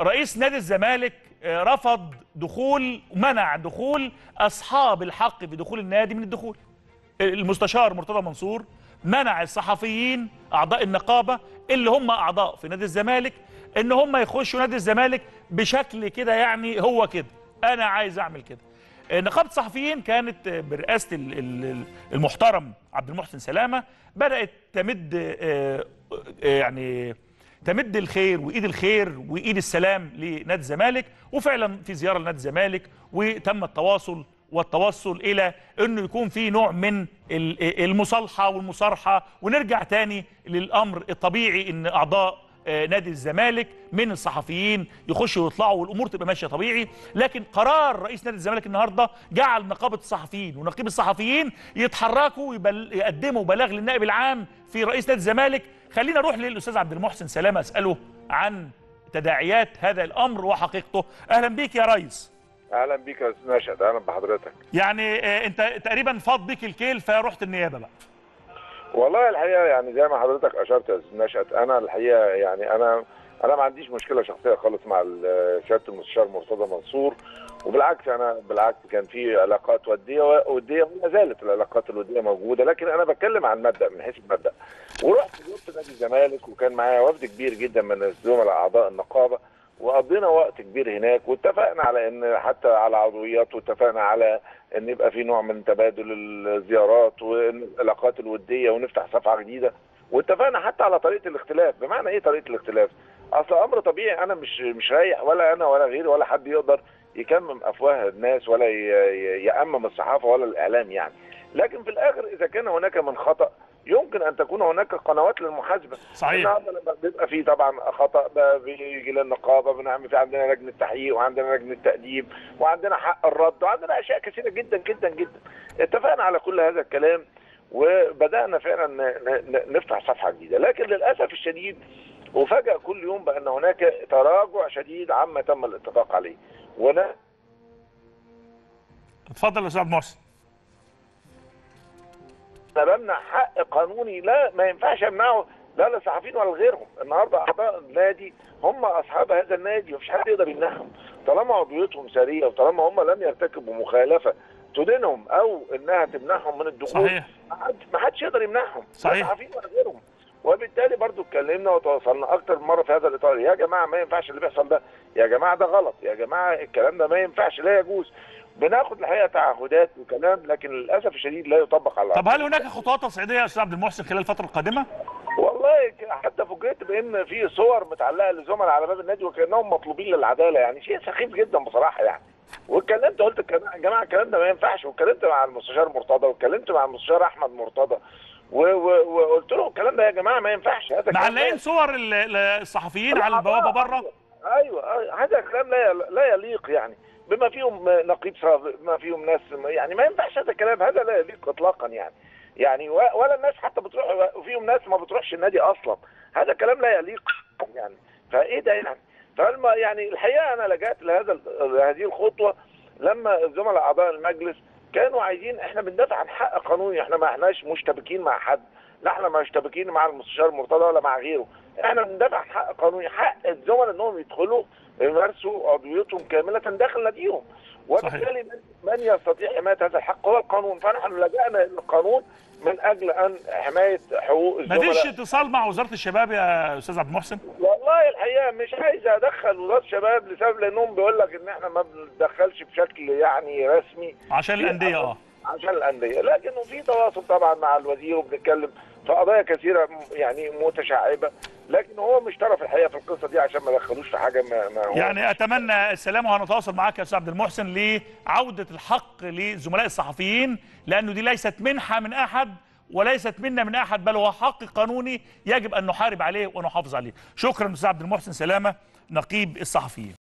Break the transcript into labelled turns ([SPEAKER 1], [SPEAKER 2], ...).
[SPEAKER 1] رئيس نادي الزمالك آه، رفض دخول منع دخول اصحاب الحق في دخول النادي من الدخول المستشار مرتضى منصور منع الصحفيين اعضاء النقابه اللي هم اعضاء في نادي الزمالك ان هم يخشوا نادي الزمالك بشكل كده يعني هو كده انا عايز اعمل كده آه، نقابه الصحفيين كانت آه، برئاسه ال- ال- المحترم عبد المحسن سلامه بدات تمد آه، آه، يعني تمد الخير وايد الخير وايد السلام لنادي الزمالك وفعلا في زياره لنادي الزمالك وتم التواصل والتوصل الى انه يكون في نوع من ال- المصالحه والمصارحه ونرجع تاني للامر الطبيعي ان اعضاء آه، نادي الزمالك من الصحفيين يخشوا ويطلعوا والامور تبقى ماشيه طبيعي لكن قرار رئيس نادي الزمالك النهارده جعل نقابه الصحفيين ونقيب الصحفيين يتحركوا ويبل- يقدموا بلاغ للنائب العام في رئيس نادي الزمالك خلينا نروح للاستاذ عبد المحسن سلامه اساله عن تداعيات هذا الامر وحقيقته اهلا بيك يا ريس
[SPEAKER 2] اهلا بيك يا استاذ نشأت اهلا بحضرتك
[SPEAKER 1] يعني آه، انت تقريبا فاض بيك الكيل فرحت النيابه بقى
[SPEAKER 2] والله الحقيقه يعني زي ما حضرتك اشرت يا استاذ نشأت انا الحقيقه يعني انا انا ما عنديش مشكله شخصيه خالص مع ال- سياده المستشار مرتضى منصور وبالعكس انا بالعكس كان في علاقات وديه وديه وما زالت العلاقات الوديه موجوده لكن انا بتكلم عن مبدا من حيث المبدا ورحت زرت نادي الزمالك وكان معايا وفد كبير جدا من الزملاء اعضاء النقابه وقضينا وقت كبير هناك واتفقنا على ان حتى على عضويات واتفقنا على ان يبقى في نوع من تبادل الزيارات والعلاقات الوديه ونفتح صفحه جديده واتفقنا حتى على طريقه الاختلاف بمعنى ايه طريقه الاختلاف اصل امر طبيعي انا مش مش رايح ولا انا ولا غيري ولا حد يقدر يكمم افواه الناس ولا ي- ي- يامم الصحافه ولا الاعلام يعني لكن في الاخر اذا كان هناك من خطا يمكن ان تكون هناك قنوات للمحاسبه
[SPEAKER 1] صحيح.
[SPEAKER 2] النهارده لما بيبقى في طبعا خطا ب- بيجي للنقابه بنعمل في عندنا لجنه تحقيق وعندنا لجنه تاديب وعندنا حق الرد وعندنا اشياء كثيره جدا جدا جدا اتفقنا على كل هذا الكلام وبدانا فعلا ن- ن- نفتح صفحه جديده لكن للاسف الشديد وفجأة كل يوم بأن هناك تراجع شديد عما تم الاتفاق عليه وأنا
[SPEAKER 1] اتفضل يا استاذ عبد المحسن
[SPEAKER 2] بمنع حق قانوني لا ما ينفعش امنعه لا للصحفيين ولا لغيرهم النهارده اعضاء النادي هم اصحاب هذا النادي ومفيش حد يقدر يمنعهم طالما عضويتهم ساريه وطالما هم لم يرتكبوا مخالفه تدينهم او انها تمنعهم من الدخول
[SPEAKER 1] صحيح.
[SPEAKER 2] ما حد- ما حدش يقدر يمنعهم لا
[SPEAKER 1] صحيح.
[SPEAKER 2] صحفيين ولا غيرهم وبالتالي برضو اتكلمنا وتواصلنا اكتر من مره في هذا الاطار يا جماعه ما ينفعش اللي بيحصل ده يا جماعه ده غلط يا جماعه الكلام ده ما ينفعش لا يجوز بناخد الحقيقه تعهدات وكلام لكن للاسف الشديد لا يطبق على
[SPEAKER 1] طب هل هناك خطوات تصعيديه يا استاذ عبد المحسن خلال الفتره القادمه
[SPEAKER 2] والله ك- حتى فوجئت بان في صور متعلقه لزملاء على باب النادي وكانهم مطلوبين للعداله يعني شيء سخيف جدا بصراحه يعني واتكلمت قلت الكلام- يا جماعه الكلام ده ما ينفعش واتكلمت مع المستشار مرتضى واتكلمت مع المستشار احمد مرتضى و- و- وقلت لهم الكلام ده يا جماعه ما ينفعش هذا كلام
[SPEAKER 1] معلقين
[SPEAKER 2] لا-
[SPEAKER 1] صور ال- ال- الصحفيين على البوابه بره
[SPEAKER 2] ايوه أيوة، هذا كلام لا لا يليق يعني بما فيهم نقيب سابق بما فيهم ناس يعني ما ينفعش هذا الكلام هذا لا يليق اطلاقا يعني يعني و- ولا الناس حتى بتروح وفيهم ناس ما بتروحش النادي اصلا هذا كلام لا يليق يعني فايه ده يعني فالما يعني الحقيقه انا لجأت لهذا ال- هذه الخطوه لما الزملاء اعضاء المجلس كانوا عايزين احنا بندافع عن حق قانوني احنا ما احناش مشتبكين مع حد لا احنا ما مشتبكين مع المستشار مرتضى ولا مع غيره احنا بندافع عن حق قانوني حق الزملاء انهم يدخلوا يمارسوا عضويتهم كامله داخل ناديهم وبالتالي من- من يستطيع حمايه هذا الحق هو القانون فنحن لجأنا الى القانون من اجل ان حمايه حقوق
[SPEAKER 1] ما فيش
[SPEAKER 2] الزملاء
[SPEAKER 1] اتصال مع وزاره الشباب يا استاذ عبد المحسن
[SPEAKER 2] والله الحقيقه مش عايز ادخل وزاره الشباب لسبب لانهم بيقول لك ان احنا ما بنتدخلش بشكل يعني رسمي
[SPEAKER 1] عشان الانديه اه
[SPEAKER 2] عشان الانديه لكنه في تواصل طبعا مع الوزير وبنتكلم في قضايا كثيره م- يعني متشعبه لكن هو مش طرف الحقيقه في القصه دي عشان ما دخلوش في حاجه ما, ما هو
[SPEAKER 1] يعني اتمنى السلام وهنتواصل معاك يا استاذ عبد المحسن لعوده الحق لزملاء الصحفيين لانه دي ليست منحه من احد وليست منا من احد بل هو حق قانوني يجب ان نحارب عليه ونحافظ عليه شكرا استاذ عبد المحسن سلامه نقيب الصحفيين